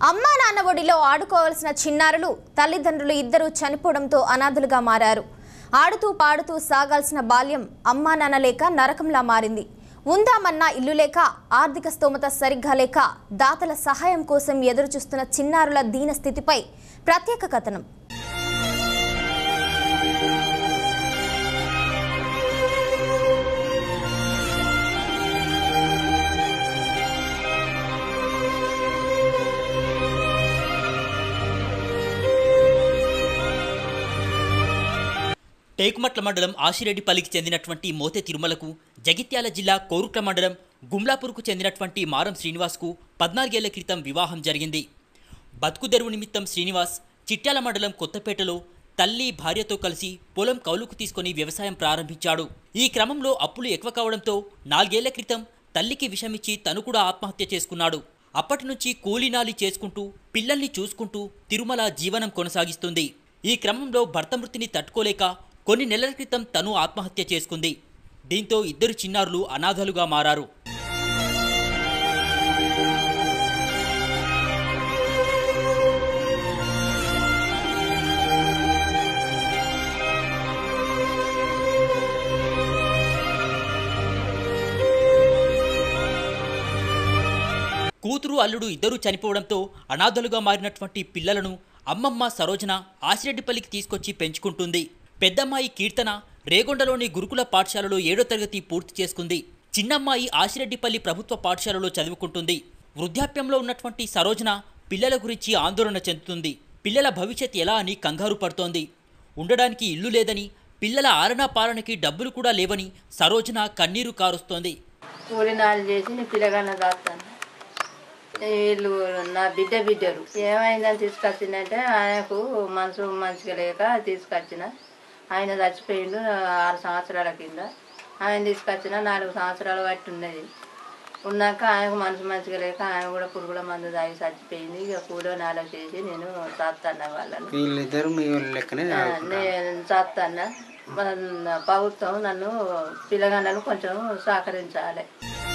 అమ్మా నాన్న ఒడిలో ఆడుకోవాల్సిన చిన్నారులు తల్లిదండ్రులు ఇద్దరూ చనిపోవడంతో అనాథులుగా మారారు ఆడుతూ పాడుతూ సాగాల్సిన బాల్యం అమ్మా నాన్న లేక నరకంలా మారింది ఉందామన్నా ఇల్లు లేక ఆర్థిక స్తోమత సరిగ్గా లేక దాతల సహాయం కోసం ఎదురుచూస్తున్న చిన్నారుల దీన స్థితిపై ప్రత్యేక కథనం టేకుమట్ల మండలం ఆశిరెడ్డిపల్లికి చెందినటువంటి మోతే తిరుమలకు జగిత్యాల జిల్లా కోరుట్ల మండలం గుమ్లాపూర్కు చెందినటువంటి మారం శ్రీనివాస్కు పద్నాలుగేళ్ల క్రితం వివాహం జరిగింది బతుకుదెరువు నిమిత్తం శ్రీనివాస్ చిట్యాల మండలం కొత్తపేటలో తల్లి భార్యతో కలిసి పొలం కౌలుకు తీసుకొని వ్యవసాయం ప్రారంభించాడు ఈ క్రమంలో అప్పులు ఎక్కువ కావడంతో నాలుగేళ్ల క్రితం తల్లికి విషమిచ్చి తను కూడా ఆత్మహత్య చేసుకున్నాడు అప్పటి నుంచి కూలీనాలి చేసుకుంటూ పిల్లల్ని చూసుకుంటూ తిరుమల జీవనం కొనసాగిస్తుంది ఈ క్రమంలో భర్త మృతిని తట్టుకోలేక కొన్ని నెలల క్రితం తను ఆత్మహత్య చేసుకుంది దీంతో ఇద్దరు చిన్నారులు అనాథలుగా మారారు కూతురు అల్లుడు ఇద్దరూ చనిపోవడంతో అనాథలుగా మారినటువంటి పిల్లలను అమ్మమ్మ సరోజన ఆసిరెడ్డిపల్లికి తీసుకొచ్చి పెంచుకుంటుంది పెద్దమ్మాయి కీర్తన రేగొండలోని గురుకుల పాఠశాలలో ఏడో తరగతి పూర్తి చేసుకుంది చిన్నమ్మాయి ఆసిరెడ్డిపల్లి ప్రభుత్వ పాఠశాలలో చదువుకుంటుంది వృద్ధాప్యంలో ఉన్నటువంటి సరోజన పిల్లల గురించి ఆందోళన చెందుతుంది పిల్లల భవిష్యత్ ఎలా అని కంగారు పడుతోంది ఉండడానికి ఇల్లు లేదని పిల్లల ఆలనా పాలనకి డబ్బులు కూడా లేవని సరోజన కన్నీరు కారుస్తోంది కూలినాలు చేసి నీ పిల్లగానే దాస్తాను వీళ్ళు నా బిడ్డ బిడ్డరు ఏమైందని తీసుకొచ్చిందంటే ఆయనకు మనసు మంచిగా లేక తీసుకొచ్చిన ఆయన చచ్చిపోయిండు ఆరు సంవత్సరాల కింద ఆయన తీసుకొచ్చిన నాలుగు సంవత్సరాలు బట్టి ఉన్నది ఉన్నాక ఆయనకు మనసు మంచిగా లేక ఆయన కూడా పురుగుల మందు తాగి చచ్చిపోయింది ఇక కూలో నాలో చేసి నేను చాస్తాను వాళ్ళని వీళ్ళిద్దరు మీ వాళ్ళ లెక్కనే ఆ, నేను చాస్తాను ప్రభుత్వం నన్ను పిల్లగాళ్ళను కొంచెం సహకరించాలి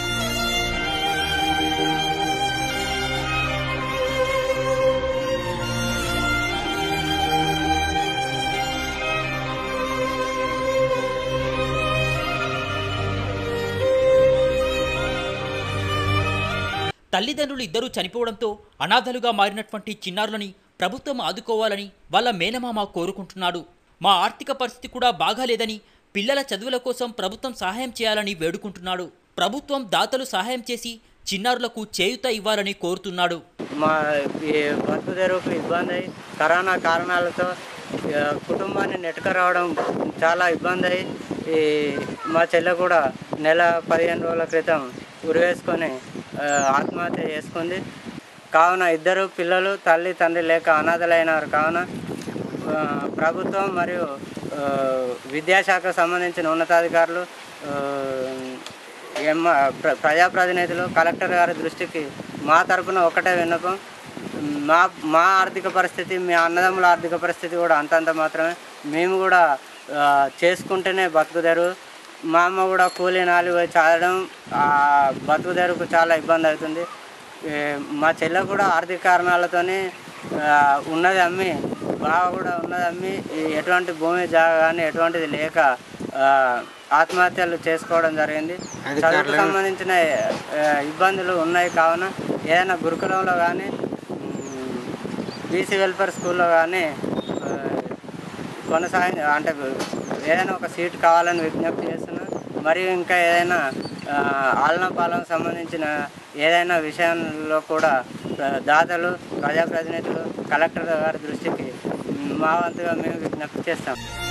తల్లిదండ్రులు ఇద్దరూ చనిపోవడంతో అనాథలుగా మారినటువంటి చిన్నారులని ప్రభుత్వం ఆదుకోవాలని వాళ్ళ మేనమామ కోరుకుంటున్నాడు మా ఆర్థిక పరిస్థితి కూడా బాగాలేదని పిల్లల చదువుల కోసం ప్రభుత్వం సహాయం చేయాలని వేడుకుంటున్నాడు ప్రభుత్వం దాతలు సహాయం చేసి చిన్నారులకు చేయుత ఇవ్వాలని కోరుతున్నాడు మా ఈ బతుకు తెరువుకు ఇబ్బంది అయ్యి కరోనా కారణాలతో ఆ, కుటుంబాన్ని నెట్టుకు రావడం చాలా ఇబ్బంది అయ్యి ఈ మా చెల్లె కూడా నెల పదిహేను రోజుల క్రితం ఉరివేసుకొని ఆ, ఆత్మహత్య చేసుకుంది కావున ఇద్దరు పిల్లలు తల్లి తండ్రి లేక అనాథలైనారు కావున ఆ, ప్రభుత్వం మరియు ఆ, విద్యాశాఖకు సంబంధించిన ఉన్నతాధికారులు ఆ, ఎమ్మ ప్ర ప్రజాప్రతినిధులు కలెక్టర్ గారి దృష్టికి మా తరపున ఒకటే విన్నపం మా మా ఆర్థిక పరిస్థితి మీ అన్నదమ్ముల ఆర్థిక పరిస్థితి కూడా అంతంత మాత్రమే మేము కూడా ఆ, చేసుకుంటేనే బతుకుదెరు మా అమ్మ కూడా కూలీ నాలి పోయి చదవడం ఆ బతుకుదెరుకు చాలా ఇబ్బంది అవుతుంది ఏ, మా చెల్లె కూడా ఆర్థిక కారణాలతోని ఆ, ఉన్నది అమ్మి బావ కూడా ఉన్నది అమ్మి ఈ ఎటువంటి భూమి జాగా కానీ ఎటువంటిది లేక ఆ, ఆత్మహత్యలు చేసుకోవడం జరిగింది చదువుకు సంబంధించిన ఆ, ఇబ్బందులు ఉన్నాయి కావున ఏదైనా గురుకులంలో కానీ బీసీ వెల్ఫేర్ స్కూల్లో కానీ కొనసాగి అంటే ఏదైనా ఒక సీట్ కావాలని విజ్ఞప్తి చేస్తున్నా మరియు ఇంకా ఏదైనా ఆ, ఆలన పాలన సంబంధించిన ఏదైనా విషయంలో కూడా ఆ, దాతలు ప్రజాప్రతినిధులు కలెక్టర్ గారి దృష్టికి మా వంతుగా మేము విజ్ఞప్తి చేస్తాం